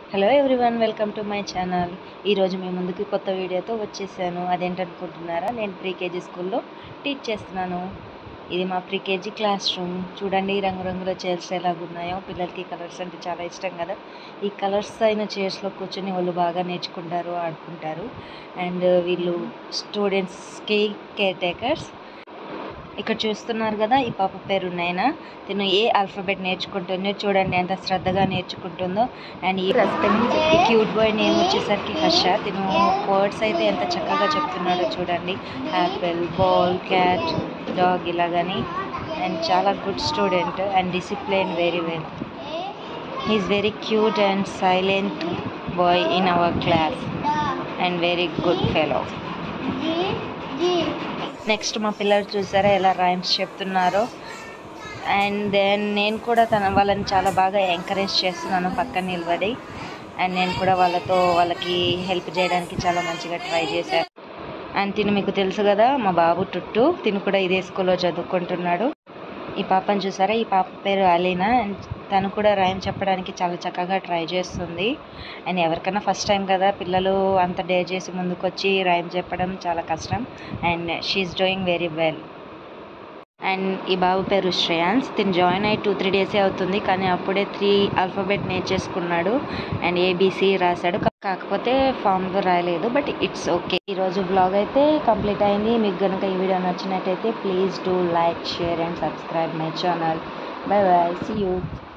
hello everyone welcome to my channel ఈరోజు మీ ముందుకి కొత్త వీడియోతో వచ్చేసాను అదేంటనుకుంటున్నారా నేను ప్రీ కేజీ స్కూల్లో టీచ్ చేస్తున్నాను ఇది మా ప్రీ కేజీ క్లాస్ రూమ్ చూడండి రంగురంగుల చైర్స్ ఎలాగున్నాయో పిల్లలకి కలర్స్ అంటే చాలా ఇష్టం కదా ఈ కలర్స్ అయిన చైర్స్లో కూర్చొని వాళ్ళు బాగా నేర్చుకుంటారు ఆడుకుంటారు అండ్ వీళ్ళు స్టూడెంట్స్కి కేర్ టేకర్స్ ఇక్కడ చూస్తున్నారు కదా ఈ పాప పేరు నైనా తిను ఏ ఆల్ఫాబెట్ నేర్చుకుంటుందో చూడండి ఎంత శ్రద్ధగా నేర్చుకుంటుందో అండ్ ఈ రెస్పెక్ట్ ఈ క్యూట్ బాయ్ నేమ్ వచ్చేసరికి హర్ష తిను వర్డ్స్ అయితే ఎంత చక్కగా చెప్తున్నాడో చూడండి యాపిల్ బాల్ క్యాట్ డాగ్ ఇలాగని అండ్ చాలా good student and discipline very well he is very cute and silent boy in our class and very good fellow next మా పిల్లలు చూసారా ఎలా రైమ్స్ చెప్తున్నారో అండ్ దెన్ నేను కూడా తన వాళ్ళని చాలా బాగా ఎంకరేజ్ చేస్తున్నాను పక్కన నిలబడి అండ్ నేను కూడా వాళ్ళతో వాళ్ళకి హెల్ప్ చేయడానికి చాలా మంచిగా ట్రై చేశాను అండ్ తిను మీకు తెలుసు కదా మా బాబు టుట్టు తిను కూడా ఇదే స్కూల్లో చదువుకుంటున్నాడు ఈ పాపను చూసారా ఈ పాప పేరు అలీనా అండ్ తను కూడా రైమ్ చెప్పడానికి చాలా చక్కగా ట్రై చేస్తుంది అండ్ ఎవరికైనా ఫస్ట్ టైం కదా పిల్లలు అంత డేర్ చేసి ముందుకు వచ్చి రైమ్ చెప్పడం చాలా కష్టం and she is doing very well and ఈ బాబు పేరు శ్రేయాన్స్ తిని జాయిన్ అయ్యి టూ త్రీ డేసే అవుతుంది కానీ అప్పుడే త్రీ ఆల్ఫాబెట్ నేర్చేసుకున్నాడు అండ్ ఏబీసీ రాశాడు కాకపోతే ఫామ్లో రాయలేదు బట్ ఇట్స్ ఓకే ఈరోజు బ్లాగ్ అయితే కంప్లీట్ అయింది మీకు కనుక ఈ వీడియో నచ్చినట్టయితే please do like share and subscribe my channel bye bye see you